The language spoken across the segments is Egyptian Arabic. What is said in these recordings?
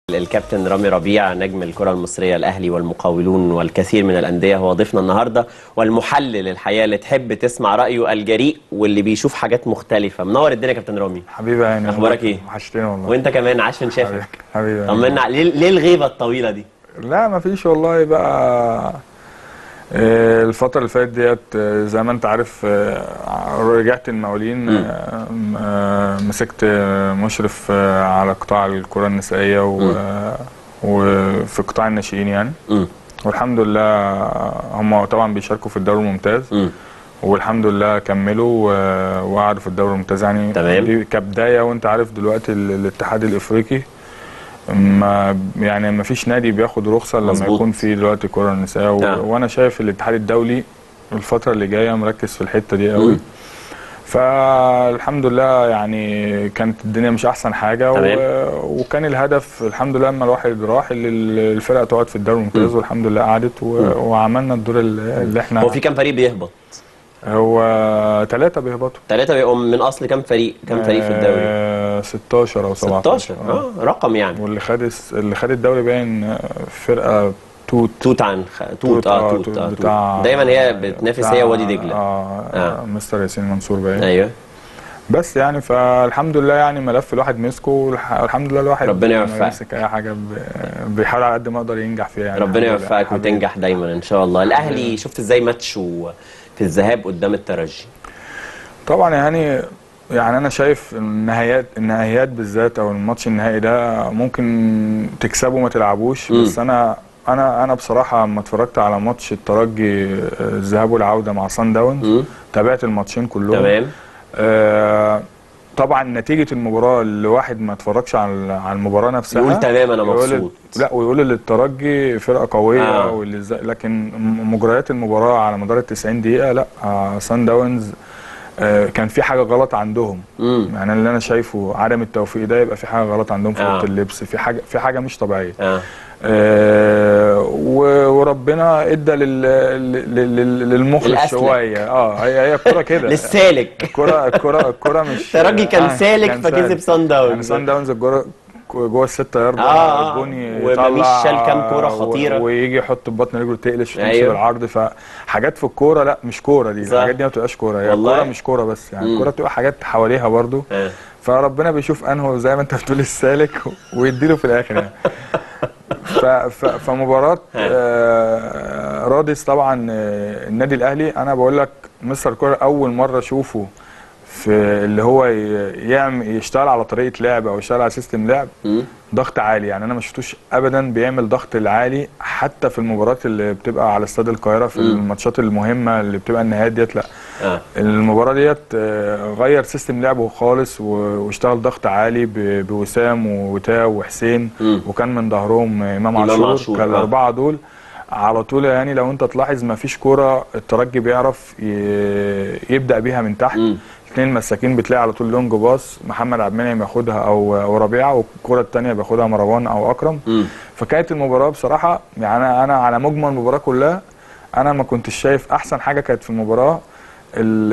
الكابتن رامي ربيع نجم الكرة المصرية الأهلي والمقاولون والكثير من الأندية هو ضيفنا النهاردة والمحلل الحقيقة اللي تحب تسمع رأيه الجريء واللي بيشوف حاجات مختلفة منور الدنيا يا كابتن رامي حبيبي يعني أخبارك إيه؟ وحشتني والله وأنت كمان عاش من حبيبي شافك حبيبي يعني. طمنا ليه ليه الغيبة الطويلة دي؟ لا مفيش والله بقى آه، الفترة اللي فاتت ديت آه، زي ما انت عارف آه، رجعت المقاولين آه، آه، مسكت آه، مشرف آه، على قطاع الكرة النسائية و- آه، وفي قطاع الناشئين يعني مم. والحمد لله هم طبعا بيشاركوا في الدوري الممتاز مم. والحمد لله كملوا و- وقعدوا في الدوري الممتاز يعني تمام. دي كبدايه وانت عارف دلوقتي ال- الاتحاد الافريقي ما يعني ما فيش نادي بياخد رخصه لما مظبوط. يكون في دلوقتي كره نسائيه و... نعم. وانا شايف الاتحاد الدولي الفتره اللي جايه مركز في الحته دي قوي مم. فالحمد لله يعني كانت الدنيا مش احسن حاجه تمام. و... وكان الهدف الحمد لله لما الواحد راح اللي الفرقه تقعد في الدوري الممتاز والحمد لله قعدت و... وعملنا الدور اللي اللي احنا هو في كام فريق بيهبط؟ هو ثلاثة بيهبطوا ثلاثة بيبقوا من أصل كام فريق؟ كام فريق في الدوري؟ آه 16 أو 17 16 اه رقم يعني واللي خد الس- اللي خد الدوري باين آه، فرقة توت توت عن خ... توت اه توت اه توت. دايما هي بتنافس هي بتاع- وادي دجلة اه, آه. آه. مستر ياسين منصور باين ايوه بس يعني فالحمد لله يعني ملف الواحد مسكه والح- والحمد لله الواحد ربنا لما يوفقك. يمسك اي حاجة ب- بيحاول على قد ما يقدر ينجح فيها يعني ربنا الحمد لله. يوفقك حبيبي. وتنجح دايما ان شاء الله الاهلي شفت ازاي ماتشه في الذهاب قدام الترجي طبعا يعني يعني انا شايف النهايات النهايات بالذات او الماتش النهائي ده ممكن تكسبه ما تلعبوش مم. بس انا انا انا بصراحه لما اتفرجت على ماتش الترجي آه، الذهاب والعوده مع سان داونز مم. تابعت الماتشين كلهم تمام آه طبعا نتيجه المباراه اللي واحد ما اتفرجش على على المباراه نفسها يقول تمام انا يقول- مبسوط لا ويقول للترجي فرقه قويه آه. آه. واللي ازاي لكن م- مجريات المباراه على مدار ال 90 دقيقه لا آه سان داونز آه كان في حاجه غلط عندهم امم يعني اللي انا شايفه عدم التوفيق ده يبقى في حاجه غلط عندهم في آه. اوضه اللبس في حاجه في حاجه مش طبيعيه اه آه و- وربنا ادى لل- لل- لل- للمخلص الأسلك. شويه اه هي هي الكوره كده للسالك الكوره الكوره الكوره مش الترجي كان آه، سالك كان فكسب سالك. سان يعني داونز سان داونز الجوه جوه الستة يارد آه، الجون ومميش يطلع شال كام كورة و- خطيرة. ويجي يحط ببطن رجله تقلش وتمشي أيوه. بالعرض فحاجات في الكوره لا مش كوره دي صح. الحاجات دي ما بتبقاش كوره هي والله. الكوره مش كوره بس يعني مم. الكوره بتبقى حاجات حواليها برضو آه. فربنا بيشوف انه زي ما انت بتقول السالك ويديله في الاخر يعني ف- ف- فمباراة آه، رادس طبعا آه، النادي الاهلي انا بقول لك مستر كولر اول مرة اشوفه في اللي هو ي- يعمل يشتغل على طريقة لعب او يشتغل على سيستم لعب مم. ضغط عالي يعني انا ما شفتوش ابدا بيعمل ضغط العالي حتى في المباريات اللي بتبقى على استاد القاهرة في مم. الماتشات المهمة اللي بتبقى النهائيات ديت لا اه المباراة ديت آه، غير سيستم لعبه خالص و- واشتغل ضغط عالي ب- بوسام وتاو وحسين مم. وكان من ظهرهم امام إمام عاشور عاشور، كان آه. الاربعه دول على طول يعني لو انت تلاحظ ما فيش كوره الترجي بيعرف ي- يبدا بيها من تحت مم. اثنين مساكين بتلاقي على طول لونج باص محمد عبد المنعم ياخدها او او ربيعه والكره الثانيه بياخدها مروان او اكرم مم. فكانت المباراه بصراحه يعني انا انا على مجمل المباراه كلها انا ما كنتش شايف احسن حاجه كانت في المباراه ال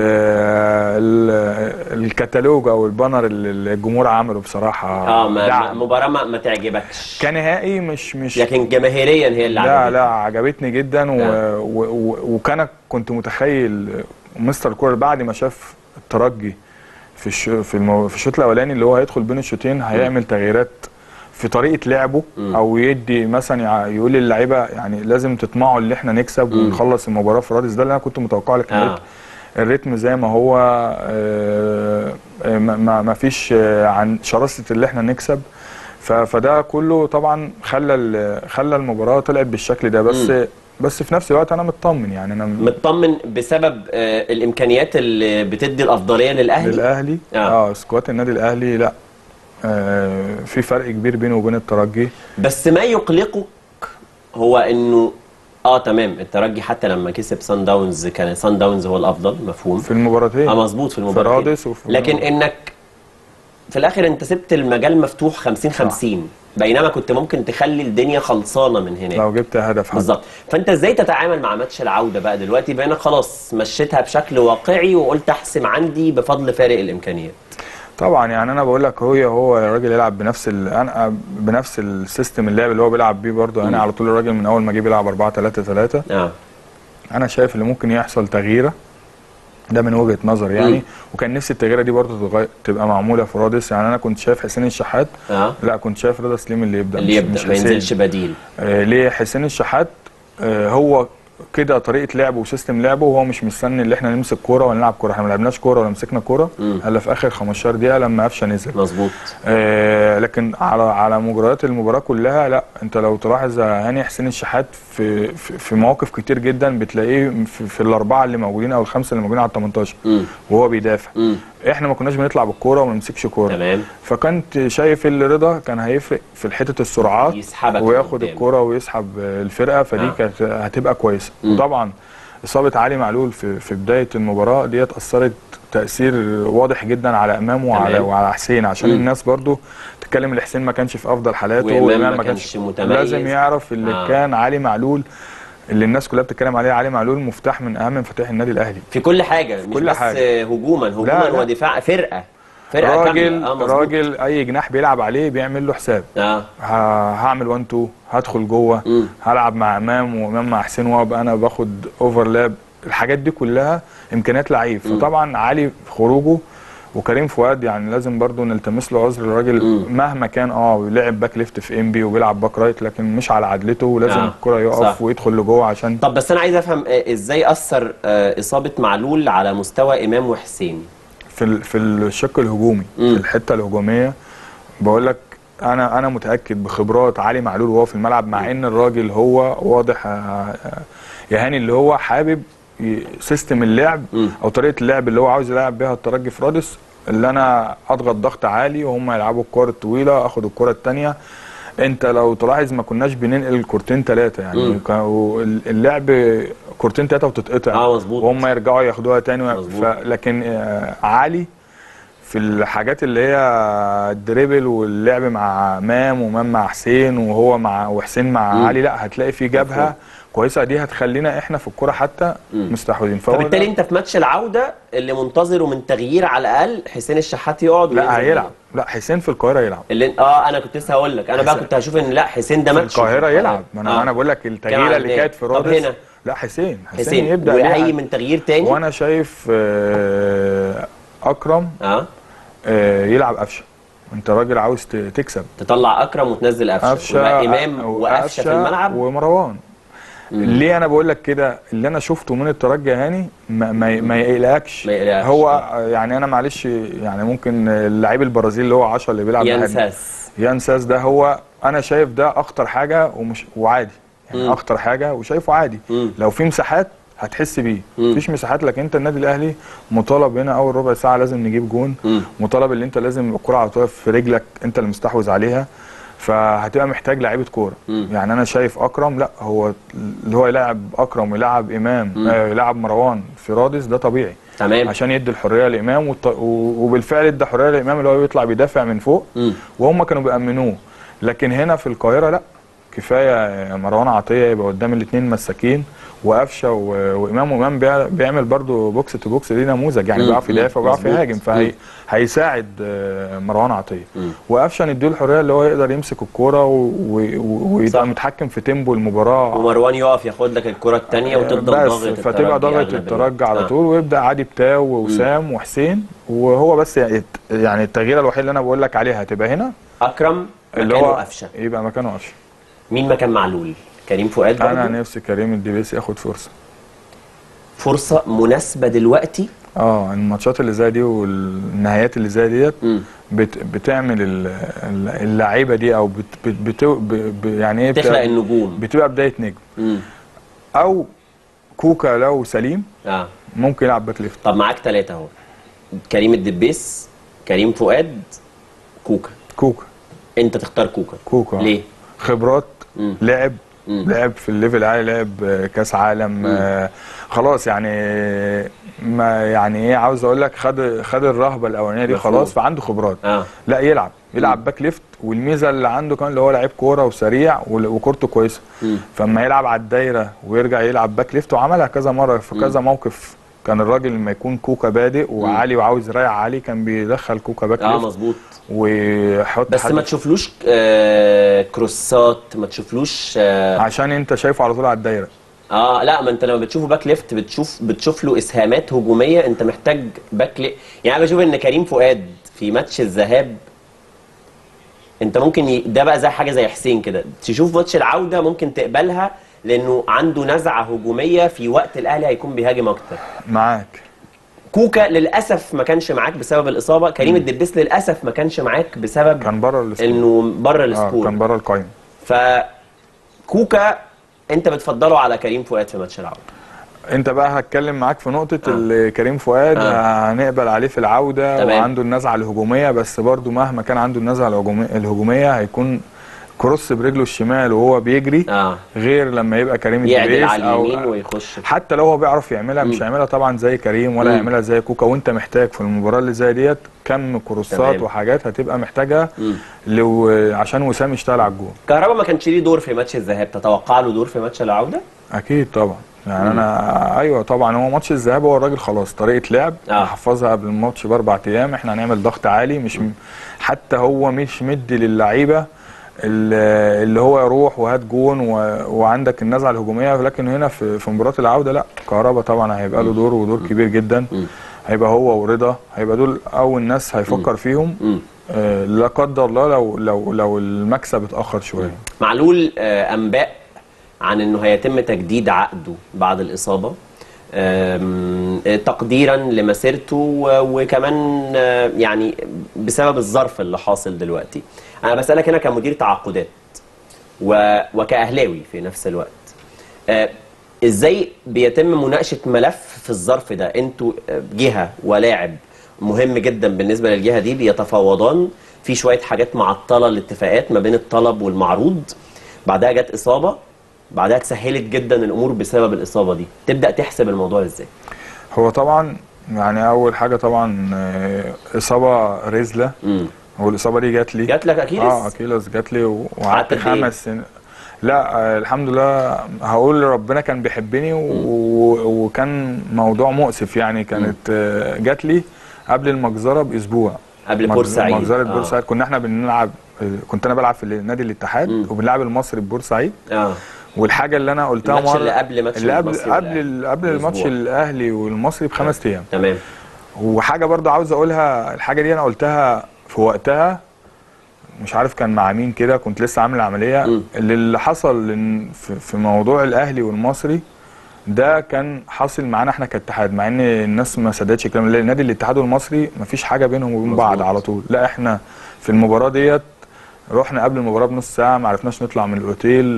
ال الكتالوج او البانر اللي الجمهور عمله بصراحه اه ما دعم. ما- مباراة ما, ما تعجبكش كنهائي مش مش لكن جماهيريا هي اللي لا عجبتك. لا عجبتني جدا و آه. و و وكان كنت متخيل مستر كولر بعد ما شاف الترجي في الش في المو في الشوط الاولاني اللي هو هيدخل بين الشوطين هيعمل تغييرات في طريقه لعبه مم. او يدي مثلا يع- يقول للعيبه يعني لازم تطمعوا ان احنا نكسب مم. ونخلص المباراه في رادس ده اللي انا كنت متوقعه لكن آه. الريتم- الريتم زي ما هو آه، آه، ما- ما ما فيش آه، عن شراسه اللي احنا نكسب ف- فده كله طبعا خلى ال- خلى المباراه طلعت بالشكل ده بس مم. بس في نفس الوقت انا مطمن يعني انا م- مطمن بسبب آه الامكانيات اللي بتدي الافضليه للاهلي للاهلي آه. اه, سكواد النادي الاهلي لا آه في فرق كبير بينه وبين الترجي بس ما يقلقك هو انه اه تمام الترجي حتى لما كسب سان داونز كان سان داونز هو الافضل مفهوم في المباراتين اه مظبوط في في المباراه رادس وفي لكن انك في الاخر انت سبت المجال مفتوح 50 50 بينما كنت ممكن تخلي الدنيا خلصانه من هناك لو جبت هدف حتى. بالظبط فانت ازاي تتعامل مع ماتش العوده بقى دلوقتي بقينا خلاص مشيتها بشكل واقعي وقلت احسم عندي بفضل فارق الامكانيات طبعا يعني انا بقول لك هو هو الراجل يلعب بنفس ال... انا بنفس السيستم اللعب اللي هو بيلعب بيه برضه يعني مم. على طول الراجل من اول ما جه بيلعب 4 3 3 اه انا شايف اللي ممكن يحصل تغييره ده من وجهه نظري يعني مم. وكان نفسي التغييره دي برضه تغير... تبقى معموله في رادس يعني انا كنت شايف حسين الشحات اه لا كنت شايف رضا سليم اللي يبدا اللي مش- يبدا مش ما حسين. ينزلش بديل آه ليه حسين الشحات آه هو كده طريقه لعبه وسيستم لعبه وهو مش مستني اللي احنا نمسك كوره ولا نلعب كوره احنا ما لعبناش كوره ولا مسكنا كوره مم. الا في اخر 15 دقيقه لما قفشه نزل مظبوط آه لكن على على مجريات المباراه كلها لا انت لو تلاحظ يا هاني حسين الشحات في في, في مواقف كتير جدا بتلاقيه في, في الاربعه اللي موجودين او الخمسه اللي موجودين على ال 18 امم وهو بيدافع امم احنا ما كناش بنطلع بالكوره وما نمسكش كوره تمام فكنت شايف اللي رضا كان هيفرق في حته السرعات يسحبك وياخد لقدام. الكرة ويسحب الفرقه فدي آه. كانت هتبقى كويسه مم. وطبعا اصابه علي معلول في في بدايه المباراه ديت اثرت تاثير واضح جدا على امام وعلى تمام. وعلى حسين عشان مم. الناس برضو تتكلم ان حسين ما كانش في افضل حالاته وإمام ما كانش متميز. لازم يعرف اللي آه. آه. كان علي معلول اللي الناس كلها بتتكلم عليه علي معلول مفتاح من اهم مفاتيح النادي الاهلي في كل حاجه مش كل بس حاجة. هجوما هجوما لا. ودفاع فرقه فرقه راجل كامله اه مظبوط راجل اي جناح بيلعب عليه بيعمل له حساب اه ه- هعمل 1 2 هدخل جوه مم. هلعب مع امام وامام مع حسين وابقى انا باخد اوفرلاب الحاجات دي كلها امكانيات لعيب مم. فطبعا علي في خروجه وكريم فؤاد يعني لازم برضو نلتمس له عذر الراجل مم. مهما كان اه لعب باك ليفت في ام بي وبيلعب باك رايت لكن مش على عدلته ولازم آه، الكره يقف صح. ويدخل لجوه عشان طب بس انا عايز افهم آه، ازاي اثر آه، اصابه معلول على مستوى امام وحسين في ال- في الشق الهجومي مم. في الحته الهجوميه بقول لك انا انا متاكد بخبرات علي معلول وهو في الملعب مع ان الراجل هو واضح آه، آه، يا هاني اللي هو حابب ي- سيستم اللعب مم. او طريقه اللعب اللي هو عاوز يلعب بيها الترجي في رادس اللي انا اضغط ضغط عالي وهم يلعبوا الكره الطويله اخد الكره الثانيه انت لو تلاحظ ما كناش بننقل كورتين ثلاثه يعني مم. كانوا اللعب كورتين ثلاثه وتتقطع اه مظبوط وهم يرجعوا ياخدوها تاني مظبوط. ف... لكن آه، علي في الحاجات اللي هي الدريبل واللعب مع امام وامام مع حسين وهو مع وحسين مع مم. علي لا هتلاقي في مفهوم. جبهه كويسه دي هتخلينا احنا في الكوره حتى مم. مستحوذين فهو فبالتالي ده- انت في ماتش العوده اللي منتظره من تغيير على الاقل حسين الشحات يقعد لا وينزل. هيلعب لا حسين في القاهره يلعب اللي اه انا كنت لسه هقول لك انا بقى حسين. كنت هشوف ان لا حسين ده في ماتش القاهره يلعب ما انا آه. انا بقول لك كان التغييره اللي عندنا. كانت في طب رادس هنا؟ لا حسين حسين, حسين يبدا واي ليه. من تغيير تاني وانا شايف آه، اكرم اه آه، يلعب قفشه انت راجل عاوز ت- تكسب تطلع اكرم وتنزل قفشه قفشه ويبقى امام أ- وقفشه في الملعب ومروان مم. ليه انا بقول لك كده اللي انا شفته من الترجي يا هاني ما, ما, ما يقلقكش ما يقلقكش. هو يعني انا معلش يعني ممكن اللعيب البرازيلي اللي هو 10 اللي بيلعب ناحية- ينساس يانساس ده هو انا شايف ده اخطر حاجه ومش وعادي يعني مم. اخطر حاجه وشايفه عادي مم. لو في مساحات هتحس بيه مم. مفيش مساحات لكن انت النادي الاهلي مطالب هنا اول ربع ساعه لازم نجيب جون مم. مطالب اللي انت لازم الكره على طول في رجلك انت اللي مستحوذ عليها فهتبقى محتاج لعيبه كوره مم. يعني انا شايف اكرم لا هو اللي هو يلعب اكرم ويلعب امام مم. آه يلعب مروان في رادس ده طبيعي تمام عشان يدي الحريه لامام والط... و- وبالفعل ادى حريه لامام اللي هو بيطلع بيدافع من فوق مم. وهم كانوا بيأمنوه لكن هنا في القاهره لا كفايه مروان عطيه يبقى قدام الاثنين مساكين وقفشه و- وامام وامام بيع- بيعمل برضو بوكس تو بوكس دي نموذج يعني مم. بيعرف يدافع مم. وبيعرف مظبوط. يهاجم فهي هيساعد آه، مروان عطيه مم. وقفشه نديله الحريه اللي هو يقدر يمسك الكوره و- و- و- ويبقى صح. متحكم في تيمبو المباراه ومروان يقف ياخد لك الكره الثانيه وتفضل بس ضاغط فتبقى الترجي ضغط أغلب الترجي على الوقت. طول ويبدا عادي بتاو ووسام وحسين وهو بس يعني يعني التغيير الوحيد اللي انا بقول لك عليها هتبقى هنا آه. اكرم اللي مكانه هو قفشه يبقى مكانه قفشه مين مكان معلول كريم فؤاد انا برضه نفسي كريم الدبيسي ياخد فرصه فرصه مناسبه دلوقتي اه الماتشات اللي زي دي والنهايات اللي زي ديت مم. بت بتعمل ال- ال- اللعيبه دي او بت بت بت ب- ب- يعني ايه تخلق بتبقى, النجوم بتبقى بدايه نجم مم. او كوكا لو سليم اه ممكن يلعب باك ليفت طب معاك ثلاثه اهو كريم الدبيس كريم فؤاد كوكا كوكا انت تختار كوكا كوكا ليه؟ خبرات مم. لعب مم. لعب في الليفل العالي لعب آه، كاس عالم آه، خلاص يعني ما يعني ايه عاوز اقول لك خد خد الرهبه الاولانيه دي مفهوم. خلاص فعنده خبرات اه لا يلعب يلعب باك ليفت والميزه اللي عنده كمان اللي هو لعيب كوره وسريع ول- وكورته كويسه مم. فاما يلعب على الدايره ويرجع يلعب باك ليفت وعملها كذا مره في كذا موقف كان الراجل لما يكون كوكا بادئ وعلي وعاوز يريح علي كان بيدخل كوكا باك اه ليفت مظبوط ويحط بس حد- ما تشوفلوش آه كروسات ما تشوفلوش آه, عشان انت شايفه على طول على الدايره اه لا ما انت لما بتشوفه باك ليفت بتشوف بتشوف له اسهامات هجوميه انت محتاج باك لي... يعني انا بشوف ان كريم فؤاد في ماتش الذهاب انت ممكن ي... ده بقى زي حاجه زي حسين كده تشوف ماتش العوده ممكن تقبلها لانه عنده نزعه هجوميه في وقت الاهلي هيكون بيهاجم اكتر معاك كوكا للاسف ما كانش معاك بسبب الاصابه كريم الدبيس للاسف ما كانش معاك بسبب كان بره السكور انه بره اه السكور كان بره القايمه فكوكا انت بتفضله على كريم فؤاد في ماتش العوده انت بقى هتكلم معاك في نقطه اللي كريم فؤاد آه. هنقبل عليه في العوده تمام. وعنده النزعه الهجوميه بس برضو مهما كان عنده النزعه الهجوميه الهجوميه هيكون كروس برجله الشمال وهو بيجري اه غير لما يبقى كريم يعدل الدبيس على او اليمين ويخش حتى لو هو بيعرف يعملها مش مم. هيعملها طبعا زي كريم ولا مم. هيعملها زي كوكا وانت محتاج في المباراه اللي زي ديت كم كروسات تمام. وحاجات هتبقى محتاجها مم. لو عشان وسام يشتغل على الجون كهربا ما كانش ليه دور في ماتش الذهاب تتوقع له دور في ماتش العوده اكيد طبعا يعني انا ايوه طبعا هو ماتش الذهاب هو الراجل خلاص طريقه لعب آه. حفظها قبل الماتش باربع ايام احنا هنعمل ضغط عالي مش م... حتى هو مش مدي للعيبه اللي اللي هو يروح وهات جون و... وعندك النزعه الهجوميه لكن هنا في في مباراه العوده لا كهربا طبعا هيبقى له دور ودور كبير جدا مم. هيبقى هو ورضا هيبقى دول اول ناس هيفكر فيهم مم. آه، لا قدر الله لو لو لو المكسب اتاخر شويه معلول آه، انباء عن انه هيتم تجديد عقده بعد الاصابه آم، آه، تقديرا لمسيرته و- وكمان آه، يعني بسبب الظرف اللي حاصل دلوقتي انا بسالك هنا كمدير تعاقدات و- وكاهلاوي في نفس الوقت آه، ازاي بيتم مناقشه ملف في الظرف ده انتوا آه، جهه ولاعب مهم جدا بالنسبه للجهه دي بيتفاوضان في شويه حاجات معطله الاتفاقات ما بين الطلب والمعروض بعدها جت اصابه بعدها اتسهلت جدا الامور بسبب الاصابه دي تبدا تحسب الموضوع ازاي هو طبعا يعني اول حاجه طبعا آه، اصابه رزله امم والاصابه دي جات لي جات لك اكيد اه اكيلس جات لي و- قعدت وقعدت قد إيه؟ خمس سنين لا آه الحمد لله هقول ربنا كان بيحبني و... و... وكان موضوع مؤسف يعني كانت آه جات لي قبل المجزره باسبوع قبل مجز- بورسعيد مجزره آه. بورسعيد كنا احنا بنلعب آه، كنت انا بلعب في نادي الاتحاد مم. وبنلعب المصري ببورسعيد اه والحاجه اللي انا قلتها الماتش مره اللي قبل ماتش اللي قبل المصري قبل والأهلي. ال- قبل الماتش بأسبوع. الاهلي والمصري بخمس ايام تمام وحاجه برضه عاوز اقولها الحاجه دي انا قلتها في وقتها مش عارف كان مع مين كده كنت لسه عامل عمليه مم. اللي, اللي حصل إن في, في موضوع الاهلي والمصري ده كان حاصل معانا احنا كاتحاد مع ان الناس ما صدقتش الكلام ده نادي الاتحاد والمصري ما فيش حاجه بينهم وبين بعض مظبوط. على طول لا احنا في المباراه ديت رحنا قبل المباراه بنص ساعه ما عرفناش نطلع من الاوتيل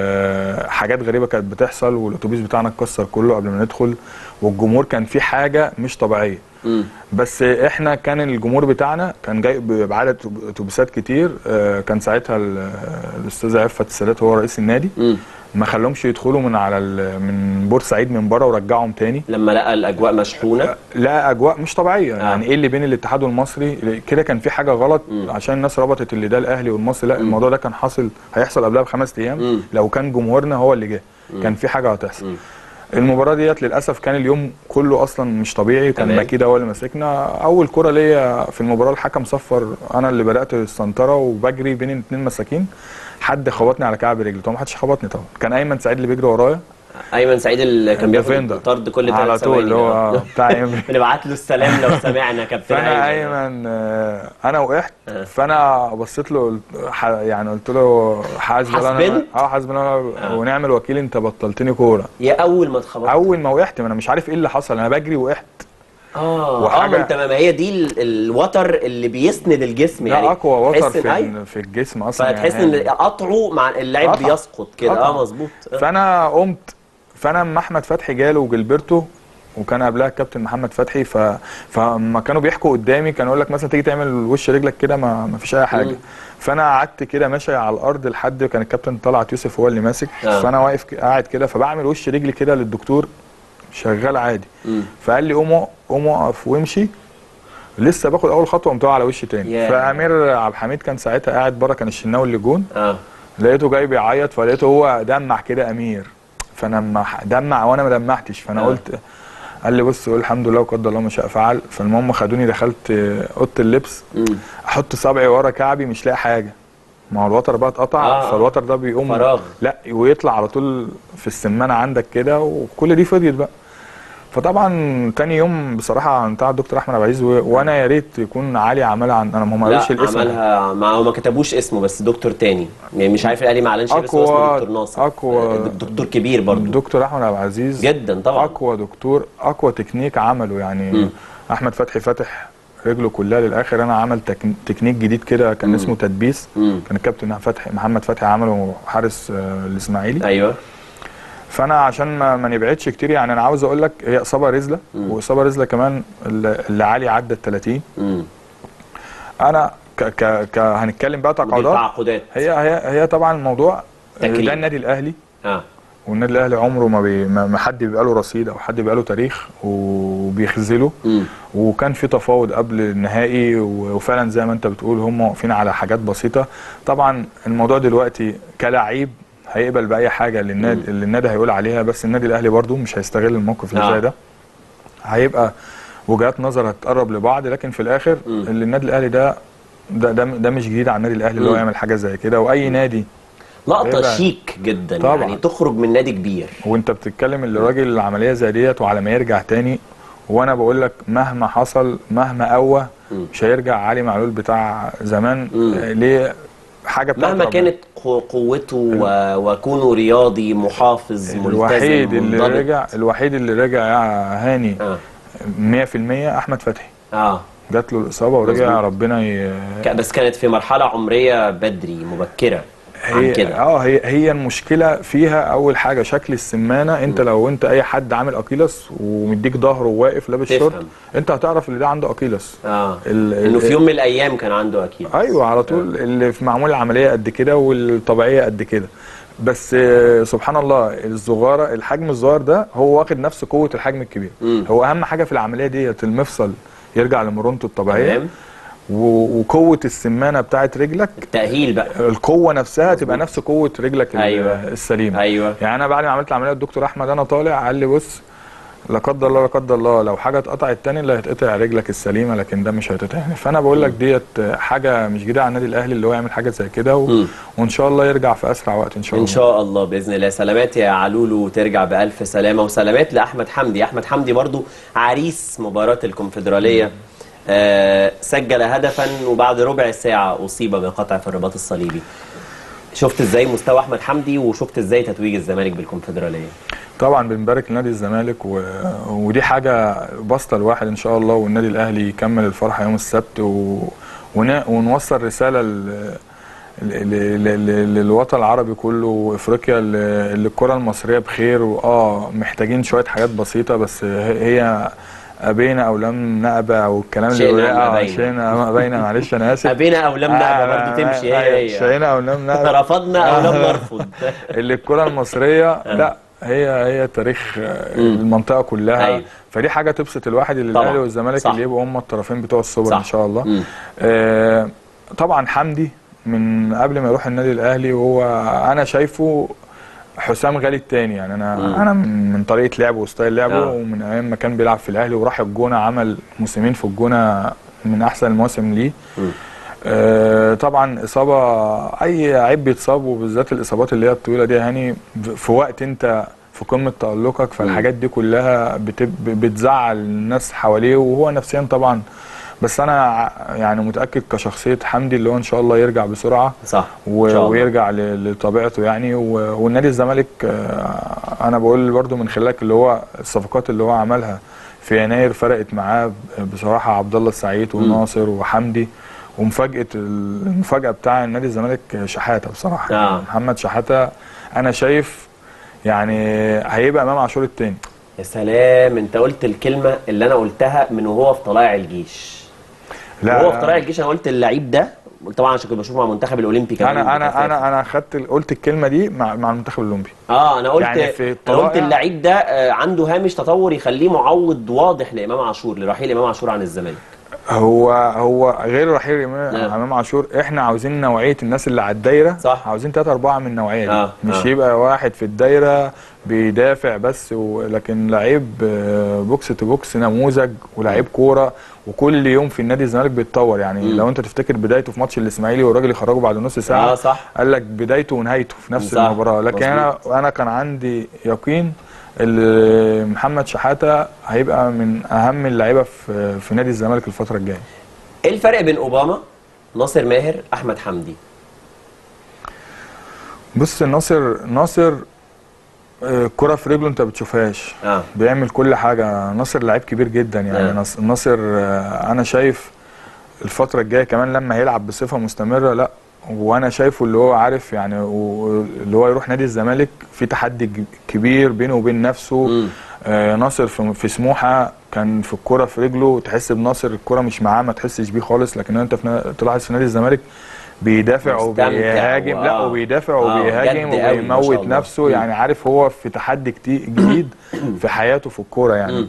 آه، حاجات غريبه كانت بتحصل والاتوبيس بتاعنا اتكسر كله قبل ما ندخل والجمهور كان فيه حاجه مش طبيعيه امم بس احنا كان الجمهور بتاعنا كان جاي ب- بعدد اتوبيسات كتير آه، كان ساعتها ال- الاستاذ عفت السادات هو رئيس النادي امم ما خلهمش يدخلوا من على ال- من بورسعيد من بره ورجعهم تاني لما لقى الاجواء مشحونه لا اجواء مش طبيعيه آه. يعني ايه اللي بين الاتحاد والمصري كده كان في حاجه غلط مم. عشان الناس ربطت اللي ده الاهلي والمصري لا الموضوع ده كان حاصل هيحصل قبلها بخمس ايام مم. لو كان جمهورنا هو اللي جه كان في حاجه هتحصل مم. المباراه ديت للاسف كان اليوم كله اصلا مش طبيعي كان تمام. مكيده هو اللي ماسكنا اول كره ليا في المباراه الحكم صفر انا اللي بدات السنتره وبجري بين الاثنين مساكين حد خبطني على كعب رجلي طبعا ما حدش خبطني طبعا كان ايمن سعيد اللي بيجري ورايا ايمن سعيد اللي كان بياخد ديفندر. طرد كل ثلاث على طول اللي هو بتاع ايمن بنبعت له السلام لو سمعنا كابتن فانا ايمن ايمن آه، انا وقعت آه. فانا بصيت له قلت- ح- يعني قلت له حاسب الله حاسبنت؟ أنا- اه حاسب الله آه. ونعم الوكيل انت بطلتني كوره يا اول ما اتخبطت اول ما وقعت ما انا مش عارف ايه اللي حصل انا بجري وقعت اه وحاجة- اه ما انت ما هي دي ال- الوتر اللي بيسند الجسم يعني ده اقوى وتر تحس إن- في أيوة. في الجسم اصلا فتحس يعني. ان قطعه مع اللاعب قطع. بيسقط كده قطع. اه مظبوط آه. فانا قمت فانا اما احمد فتحي جاله وجلبرتو وكان قبلها الكابتن محمد فتحي ف... فما كانوا بيحكوا قدامي كان يقول لك مثلا تيجي تعمل وش رجلك كده ما... ما فيش اي حاجه مم. فانا قعدت كده ماشي على الارض لحد كان الكابتن طلعت يوسف هو اللي ماسك آه. فانا واقف ك- قاعد كده فبعمل وش رجلي كده للدكتور شغال عادي مم. فقال لي قوم اق- قوم اقف وامشي لسه باخد اول خطوه قمت واقع على وشي تاني ياه. فامير عبد الحميد كان ساعتها قاعد بره كان الشناوي اللي جون اه لقيته جاي بيعيط فلقيته هو دمع كده امير فانا لما ح- دمع وانا ما دمعتش فانا آه. قلت قال لي بص قول الحمد لله وقدر الله ما شاء فعل فالمهم خدوني دخلت آه، اوضه اللبس مم. احط صبعي ورا كعبي مش لاقي حاجه ما هو الوتر بقى اتقطع آه. فالوتر ده بيقوم فراغ. لا ويطلع على طول في السمانه عندك كده وكل دي فضيت بقى فطبعا تاني يوم بصراحه بتاع الدكتور احمد عبد العزيز و- وانا يا ريت يكون علي عملها عن انا ما هم لا قالوش الاسم عملها ما هو ما كتبوش اسمه بس دكتور تاني يعني مش عارف الاهلي ما اعلنش بس هو اسمه أقوى- دكتور ناصر أقوى- دكتور كبير برضه الدكتور احمد عبد العزيز جدا طبعا اقوى دكتور اقوى تكنيك عمله يعني مم. احمد فتحي فاتح رجله كلها للاخر انا عمل تك... تكنيك جديد كده كان مم. اسمه تدبيس مم. كان الكابتن فتحي محمد فتحي عمله حارس آه، الاسماعيلي ايوه فانا عشان ما, ما نبعدش كتير يعني انا عاوز اقول لك هي اصابه رزله مم. واصابه رزله كمان اللي اللي علي عدى ال 30 مم. انا ك... ك... ك... هنتكلم بقى دي تعاقدات تعاقدات هي هي هي طبعا الموضوع تكريم. ده النادي الاهلي اه والنادي الاهلي عمره ما, بي... ما ما حد بيبقى له رصيد او حد بيبقى له تاريخ وبيخذله مم. وكان في تفاوض قبل النهائي و- وفعلا زي ما انت بتقول هم واقفين على حاجات بسيطه طبعا الموضوع دلوقتي كلاعب هيقبل باي حاجه اللي النادي اللي النادي هيقول عليها بس النادي الاهلي برضو مش هيستغل الموقف اللي آه. زي ده هيبقى وجهات نظر هتقرب لبعض لكن في الاخر مم. اللي النادي الاهلي ده ده ده, ده مش جديد على النادي الاهلي اللي هو مم. يعمل حاجه زي كده واي نادي لقطه هيبقى- شيك جدا طبعا. يعني تخرج من نادي كبير وانت بتتكلم اللي راجل العمليه زي ديت وعلى ما يرجع تاني وانا بقول لك مهما حصل مهما قوى مم. مش هيرجع علي معلول بتاع زمان مم. آه، ليه حاجه بتاعت مهما ربنا. كانت قو- قوته و- وكونه رياضي محافظ ملتزم الوحيد اللي منضبط. رجع الوحيد اللي رجع يا هاني اه 100% احمد فتحي اه جات له الاصابه ورجع مظبوط. ربنا ي... ك- بس كانت في مرحله عمريه بدري مبكره عن هي كده اه هي هي المشكله فيها اول حاجه شكل السمانه انت لو انت اي حد عامل اكيلس ومديك ظهره وواقف لابس تفهم. شورت انت هتعرف اللي ده عنده اكيلس اه ال- انه في ال- يوم من الايام كان عنده اكيد ايوه على طول اللي في معمول العمليه قد كده والطبيعيه قد كده بس آه، سبحان الله الصغيره الحجم الصغير ده هو واخد نفس قوه الحجم الكبير مم. هو اهم حاجه في العمليه ديت المفصل يرجع لمرونته الطبيعيه تمام و- وقوه السمانه بتاعت رجلك التاهيل بقى القوه نفسها تبقى نفس قوه رجلك ال- أيوة. السليمه ايوه يعني انا بعد ما عملت العمليه الدكتور احمد انا طالع قال لي بص لا قدر الله لا قدر الله لو حاجه اتقطعت تاني اللي هيتقطع رجلك السليمه لكن ده مش هيتقطع يعني فانا بقول لك ديت حاجه مش جديده على النادي الاهلي اللي هو يعمل حاجه زي كده و... مم. وان شاء الله يرجع في اسرع وقت ان شاء ان الله شاء الله باذن الله سلامات يا علولو وترجع بالف سلامه وسلامات لاحمد حمدي احمد حمدي برضو عريس مباراه الكونفدراليه آه سجل هدفا وبعد ربع ساعه اصيب بقطع في الرباط الصليبي شفت ازاي مستوى احمد حمدي وشفت ازاي تتويج الزمالك بالكونفدراليه طبعا بنبارك لنادي الزمالك و... ودي حاجه بسطه الواحد ان شاء الله والنادي الاهلي يكمل الفرحه يوم السبت و... ون... ونوصل رساله ل... ل... ل... ل... للوطن العربي كله وافريقيا ل... للكره المصريه بخير واه محتاجين شويه حاجات بسيطه بس هي ابينا او لم نأبى او الكلام اللي شئنا بيقول- أم آه، أبينا. شئنا أم أبينا معلش انا اسف ابينا او لم نأبى آه، برضه تمشي آه، هي هي شئنا او لم نأبى رفضنا او لم نرفض اللي الكره المصريه لا هي هي تاريخ آه، مم. المنطقه كلها أيوة. فدي حاجه تبسط الواحد اللي طبعا. الاهلي والزمالك صح. اللي يبقوا هم الطرفين بتوع السوبر صح. ان شاء الله مم. آه طبعا حمدي من قبل ما يروح النادي الاهلي وهو انا شايفه حسام غالي التاني يعني انا مم. انا من من طريقه لعبه وستايل لعبه آه. ومن ايام ما كان بيلعب في الاهلي وراح الجونه عمل موسمين في الجونه من احسن المواسم ليه مم. آه، طبعا اصابه اي لعيب بيتصاب وبالذات الاصابات اللي هي الطويله دي يعني في وقت انت في قمه تالقك فالحاجات دي كلها بتب بتزعل الناس حواليه وهو نفسيا طبعا بس انا ع- يعني متاكد كشخصيه حمدي اللي هو ان شاء الله يرجع بسرعه صح و- إن شاء الله. ويرجع ل- لطبيعته يعني و- والنادي الزمالك آه، انا بقول برضو من خلالك اللي هو الصفقات اللي هو عملها في يناير فرقت معاه ب- بصراحه عبد الله السعيد وناصر وحمدي ومفاجاه المفاجاه بتاع النادي الزمالك شحاته بصراحه آه. محمد شحاته انا شايف يعني هيبقى امام عاشور التاني يا سلام انت قلت الكلمه اللي انا قلتها من وهو في طلائع الجيش لا وهو في طلائع الجيش انا قلت اللعيب ده طبعا عشان كنت بشوفه مع المنتخب الاولمبي كمان انا انا بكثافة. انا انا خدت قلت الكلمه دي مع مع المنتخب الاولمبي اه انا قلت يعني في انا قلت الطلائع- اللعيب ده آه، عنده هامش تطور يخليه معوض واضح لامام عاشور لرحيل امام عاشور عن الزمالك هو هو غير رحيل امام نعم. امام عاشور احنا عاوزين نوعيه الناس اللي على الدايره صح. عاوزين ثلاثة أربعة من النوعيه دي آه، مش آه. يبقى واحد في الدايره بيدافع بس و... لكن لعيب آه، بوكس تو بوكس نموذج ولعيب كوره وكل يوم في النادي الزمالك بيتطور يعني مم. لو انت تفتكر بدايته في ماتش الاسماعيلي والراجل يخرجه بعد نص ساعه اه صح قال لك بدايته ونهايته في نفس صح، المباراه لكن انا انا كان عندي يقين اللي محمد شحاته هيبقى من اهم اللعيبه في في نادي الزمالك الفتره الجايه ايه الفرق بين اوباما ناصر ماهر احمد حمدي بص ناصر ناصر آه، كرة في رجله انت بتشوفهاش اه بيعمل كل حاجة ناصر لعيب كبير جدا يعني آه. ناص- ناصر آه، انا شايف الفترة الجاية كمان لما هيلعب بصفة مستمرة لا وانا شايفه اللي هو عارف يعني و- اللي هو يروح نادي الزمالك في تحدي ج- كبير بينه وبين نفسه مم. آه، ناصر في في سموحه كان في الكرة في رجله تحس بناصر الكرة مش معاه ما تحسش بيه خالص لكن انت في نا- تلاحظ في نادي الزمالك بيدافع مستمتع وبيهاجم لا وآه. وبيدافع آه، وبيهاجم جد قوي ما شاء وبيموت الله. نفسه مم. يعني عارف هو في تحدي كتير جديد في حياته في الكوره مم. يعني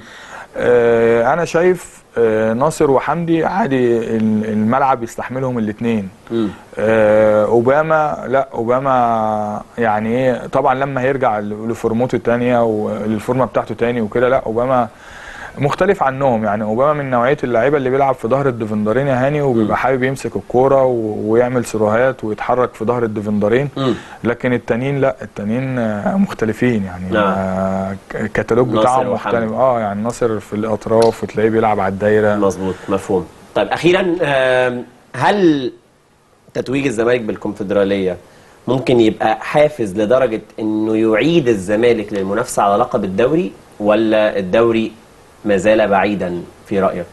آه انا شايف آه ناصر وحمدي عادي ال- الملعب يستحملهم الاثنين مم. آه، اوباما لا اوباما يعني ايه طبعا لما هيرجع ل- لفورمته تانية وللفورمه بتاعته تاني وكده لا اوباما مختلف عنهم يعني اوباما من نوعيه اللعيبه اللي بيلعب في ظهر الديفندرين يا هاني وبيبقى حابب يمسك الكوره و- ويعمل سيروهات ويتحرك في ظهر الديفندرين مم. لكن التانيين لا التانيين آه، مختلفين يعني نعم. آه، ك- الكتالوج ناصر بتاعهم وحمدي. مختلف اه يعني ناصر في الاطراف وتلاقيه بيلعب على الدايره مظبوط مفهوم طيب اخيرا آم، هل تتويج الزمالك بالكونفدراليه ممكن يبقى حافز لدرجه انه يعيد الزمالك للمنافسه على لقب الدوري ولا الدوري ما زال بعيدا في رايك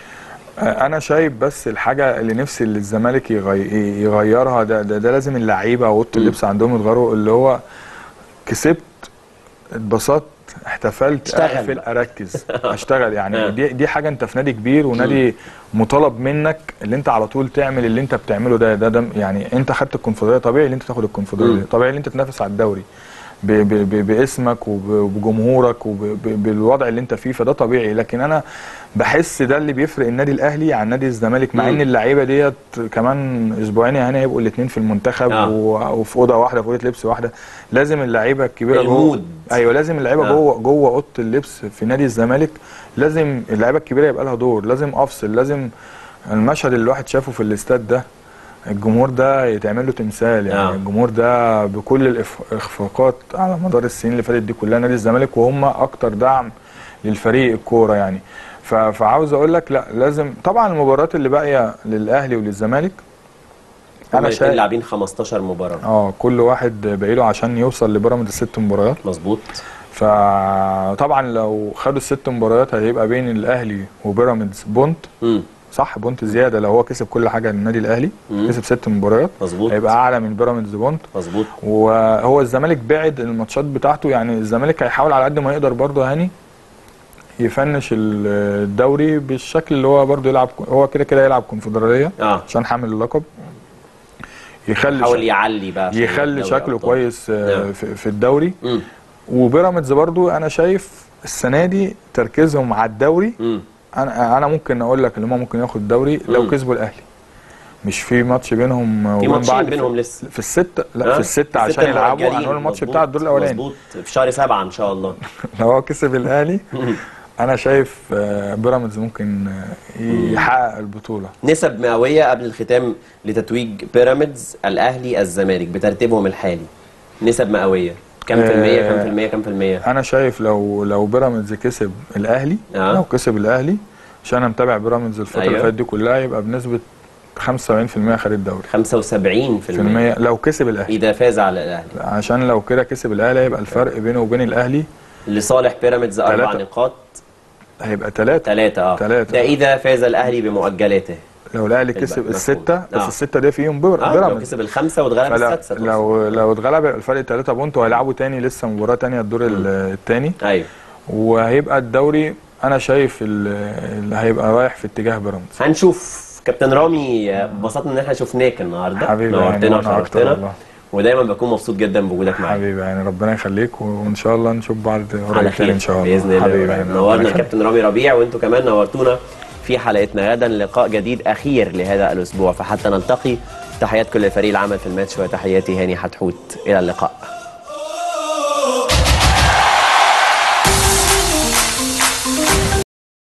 انا شايف بس الحاجه اللي نفسي اللي الزمالك يغي- يغيرها ده, ده ده لازم اللعيبه واوضه اللبس عندهم يتغيروا اللي هو كسبت اتبسطت احتفلت اشتغل اقفل بقى. اركز اشتغل آه. يعني دي دي حاجه انت في نادي كبير ونادي مطالب منك اللي انت على طول تعمل اللي انت بتعمله ده ده, ده يعني انت خدت الكونفدراليه طبيعي اللي انت تاخد الكونفدراليه مم. طبيعي اللي انت تنافس على الدوري ب- ب- ب- باسمك وب- وبجمهورك وبالوضع اللي انت فيه فده طبيعي لكن انا بحس ده اللي بيفرق النادي الاهلي عن نادي الزمالك مع مم. ان اللعيبه ديت كمان اسبوعين يعني هيبقوا الاثنين في المنتخب آه. و- وفي اوضه واحده في اوضه لبس واحده لازم اللعيبه الكبيره المود. ايوه لازم اللعيبه آه. جوه جوه اوضه اللبس في نادي الزمالك لازم اللعيبه الكبيره يبقى لها دور لازم افصل لازم المشهد اللي الواحد شافه في الاستاد ده الجمهور ده يتعمل له تمثال يعني آه. آه. الجمهور ده بكل الاخفاقات على مدار السنين اللي فاتت دي كلها نادي الزمالك وهم اكتر دعم للفريق الكوره يعني ف- فعاوز اقول لك لا لازم طبعا المباريات اللي باقيه للاهلي وللزمالك هما انا الاثنين شايف لاعبين 15 مباراه اه كل واحد باقيله عشان يوصل لبيراميدز ست مباريات مظبوط فطبعا لو خدوا الست مباريات هيبقى بين الاهلي وبيراميدز بونت مم. صح بونت زياده لو هو كسب كل حاجه للنادي الاهلي مم. كسب ست مباريات مظبوط هيبقى اعلى من بيراميدز بونت مظبوط وهو الزمالك بعد الماتشات بتاعته يعني الزمالك هيحاول على قد ما يقدر برضه هاني يفنش ال- الدوري بالشكل اللي هو برضه يلعب هو كده كده يلعب كونفدراليه اه عشان حامل اللقب يخلي حاول شك- يعلي بقى عشان يخلي الدوري شكله أبطال. كويس آه، نعم. في في الدوري مم. وبيراميدز برضو انا شايف السنه دي تركيزهم على الدوري مم. انا انا ممكن اقول لك ان هم ممكن ياخد الدوري لو مم. كسبوا الاهلي مش في ماتش بينهم في وبين ماتشين بعض بينهم في, لسه في الستة لا آه، في الستة عشان الستة يلعبوا المؤجلين. هنقول الماتش مظبوط، بتاع الدور الاولاني مظبوط في شهر سبعة ان شاء الله لو هو كسب الاهلي انا شايف آه، بيراميدز ممكن آه، يحقق البطوله نسب مئوية قبل الختام لتتويج بيراميدز الأهلي الزمالك بترتيبهم الحالي نسب مئوية كم في المية كم في المية كم في المية انا شايف لو لو بيراميدز كسب الاهلي آه. لو كسب الاهلي عشان انا متابع بيراميدز الفتره أيوه. اللي فاتت دي كلها يبقى بنسبه 75% خد الدوري 75 في في المية المية لو كسب الاهلي إذا فاز على الأهلي عشان لو كده كسب الاهلي هيبقى الفرق بينه وبين الاهلي لصالح بيراميدز أربع تلاتة. نقاط هيبقى ثلاثة ثلاثة اه تلاتة. ده إذا فاز الأهلي بمؤجلاته لو الاهلي يبقى كسب مفهوم. الستة بس آه. الستة دي فيهم بير- اه لو بيراميدز كسب الخمسة واتغلب فلا السادسة تقصد. لو لو اتغلب يبقى الفرق 3 بونت وهيلعبوا تاني لسه مباراة تانية الدور الثاني أيوه وهيبقى الدوري انا شايف ال- اللي هيبقى رايح في اتجاه بيراميدز هنشوف كابتن رامي آه، انبسطنا ان احنا شفناك النهارده حبيبي يعني نورتنا وانا اكتر وشرفتنا والله ودايما بكون مبسوط جدا بوجودك معايا حبيبي يعني ربنا يخليك وان شاء الله نشوف بعض على قريب خير تاني ان شاء الله باذن الله حبيبي قريب. يعني ربنا نورنا يخليك. الكابتن رامي ربيع وانتوا كمان نورتونا في في حلقتنا غدا لقاء جديد اخير لهذا الاسبوع فحتى نلتقي تحيات كل فريق العمل في الماتش وتحياتي هاني حتحوت الى اللقاء